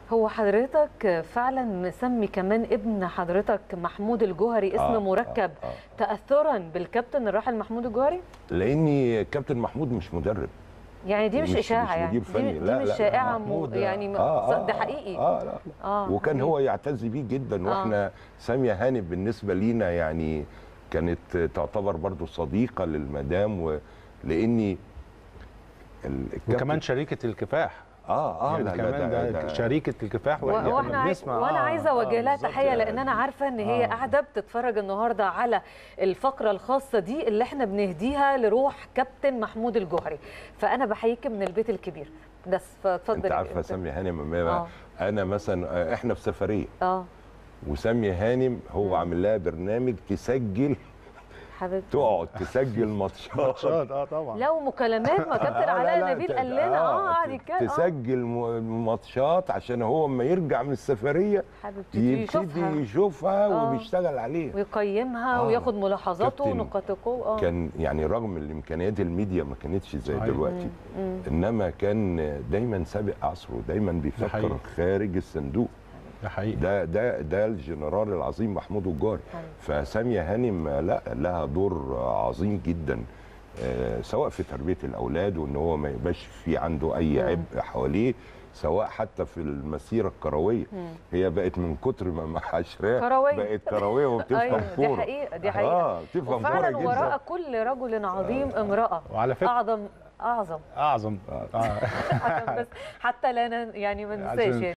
هو حضرتك فعلا مسمي كمان ابن حضرتك محمود الجوهري اسم آه، مركب آه، آه. تاثرا بالكابتن الراحل محمود الجوهري لاني كابتن محمود مش مدرب يعني دي مش, مش- اشاعه مش يعني مدير دي, فني. دي لا، مش لا، لا، شائعه محمود م... ده- يعني آه آه ده آه، حقيقي اه لا اه وكان حقيقي. هو يعتز بيه جدا واحنا ساميه هانم بالنسبه لينا يعني كانت تعتبر برضو صديقه للمدام ولاني ال- الكابتن- وكمان شريكه الكفاح اه اه يعني لا لا كمان ده, ده ده شريكه الكفاح و- وإحنا واحنا عايز بنسمع- وانا آه، عايزه آه، اوجه لها بالظبط تحيه يعني. لان انا عارفه ان هي آه. قاعده بتتفرج النهارده على الفقره الخاصه دي اللي احنا بنهديها لروح كابتن محمود الجوهري فانا بحييك من البيت الكبير بس فاتفضل انت عارفه ساميه هانم ما آه. انا مثلا آه، احنا في سفريه اه وساميه هانم هو عامل لها برنامج تسجل حبيبتي تقعد تسجل ماتشات ماتشات اه طبعا لو مكالمات ما كابتن آه، لا، علاء لا، نبيل ت- قال لنا اه قعد ت- يتكلم آه. تسجل م- ماتشات عشان هو اما يرجع من السفريه حبيبتي يبتدي يشوفها يشوفها آه. وبيشتغل عليه ويقيمها آه. وياخد ملاحظاته كابتن ونقاط القوه اه كان يعني رغم ان امكانيات الميديا ما كانتش زي صحيح. دلوقتي مم. انما كان دايما سابق عصره دايما بيفكر حقيقي. خارج الصندوق ده حقيقي ده ده ده الجنرال العظيم محمود الجار أيوة. فساميه هانم لا لها دور عظيم جدا آه، سواء في تربيه الاولاد وان هو ما يبقاش في عنده اي مم. عبء حواليه سواء حتى في المسيره الكرويه مم. هي بقت من كتر ما معاشراه كروية. بقت كرويه وبتفهم ايوه دي كوره حقيقه دي حقيقه اه بتفهم كوره وفعلا جدا وراء كل رجل عظيم امراه وعلى فكره اعظم اعظم اعظم آه. آه. عشان بس حتى لا ن- يعني ما عشان ننساش يعني